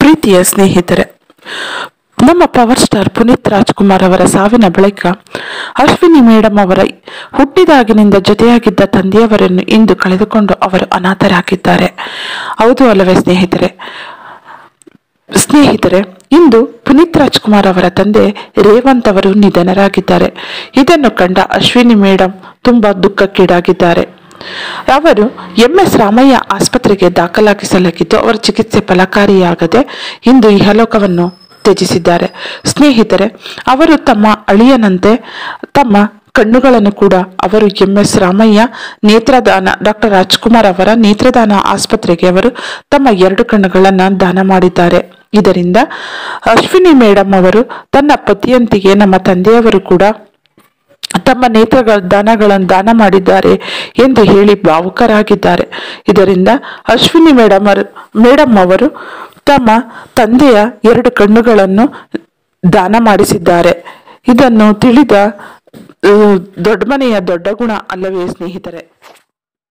ಪ್ರೀತಿಯ ಸ್ನೇಹಿತರೆ ನಮ್ಮ ಪವರ್ ಸ್ಟಾರ್ ಪುನೀತ್ ರಾಜ್ಕುಮಾರ್ ಅವರ ಸಾವಿನ ಬಳಿಕ ಅಶ್ವಿನಿ ಮೇಡಮ್ ಅವರ ಹುಟ್ಟಿದಾಗಿನಿಂದ ಜೊತೆಯಾಗಿದ್ದ ತಂದೆಯವರನ್ನು ಇಂದು ಕಳೆದುಕೊಂಡು ಅವರು ಅನಾಥರಾಗಿದ್ದಾರೆ ಹೌದು ಅಲ್ಲವೇ ಸ್ನೇಹಿತರೆ ಸ್ನೇಹಿತರೆ ಇಂದು ಪುನೀತ್ ರಾಜ್ಕುಮಾರ್ ಅವರ ತಂದೆ ರೇವಂತ್ ಅವರು ನಿಧನರಾಗಿದ್ದಾರೆ ಇದನ್ನು ಕಂಡ ಅಶ್ವಿನಿ ಮೇಡಮ್ ತುಂಬಾ ದುಃಖಕ್ಕೀಡಾಗಿದ್ದಾರೆ ಅವರು ಎಂ ಎಸ್ ರಾಮಯ್ಯ ಆಸ್ಪತ್ರೆಗೆ ದಾಖಲಾಗಿಸಲಾಗಿದ್ದು ಅವರ ಚಿಕಿತ್ಸೆ ಫಲಕಾರಿಯಾಗದೆ ಇಂದು ಇಹಲೋಕವನ್ನು ತ್ಯಜಿಸಿದ್ದಾರೆ ಸ್ನೇಹಿತರೆ ಅವರು ತಮ್ಮ ಅಳಿಯನಂತೆ ತಮ್ಮ ಕಣ್ಣುಗಳನ್ನು ಕೂಡ ಅವರು ಎಂ ಎಸ್ ರಾಮಯ್ಯ ನೇತ್ರದಾನ ಡಾಕ್ಟರ್ ರಾಜ್ಕುಮಾರ್ ಅವರ ನೇತ್ರದಾನ ಆಸ್ಪತ್ರೆಗೆ ಅವರು ತಮ್ಮ ಎರಡು ಕಣ್ಣುಗಳನ್ನು ದಾನ ಮಾಡಿದ್ದಾರೆ ಇದರಿಂದ ಅಶ್ವಿನಿ ಮೇಡಮ್ ಅವರು ತನ್ನ ಪತಿಯಂತಿಗೆ ನಮ್ಮ ತಂದೆಯವರು ಕೂಡ ತಮ್ಮ ನೇತ್ರಗಳ ದಾನಗಳನ್ನು ದಾನ ಮಾಡಿದ್ದಾರೆ ಎಂದು ಹೇಳಿ ಭಾವುಕರಾಗಿದ್ದಾರೆ ಇದರಿಂದ ಅಶ್ವಿನಿ ಮೇಡಮ್ ಅವರು ಮೇಡಮ್ ಅವರು ತಮ್ಮ ತಂದೆಯ ಎರಡು ಕಣ್ಣುಗಳನ್ನು ದಾನ ಮಾಡಿಸಿದ್ದಾರೆ ಇದನ್ನು ತಿಳಿದ ಆ, ದೊಡ್ಡ ಮನೆಯ ದೊಡ್ಡ ಗುಣ ಅಲ್ಲವೇ ಸ್ನೇಹಿತರೆ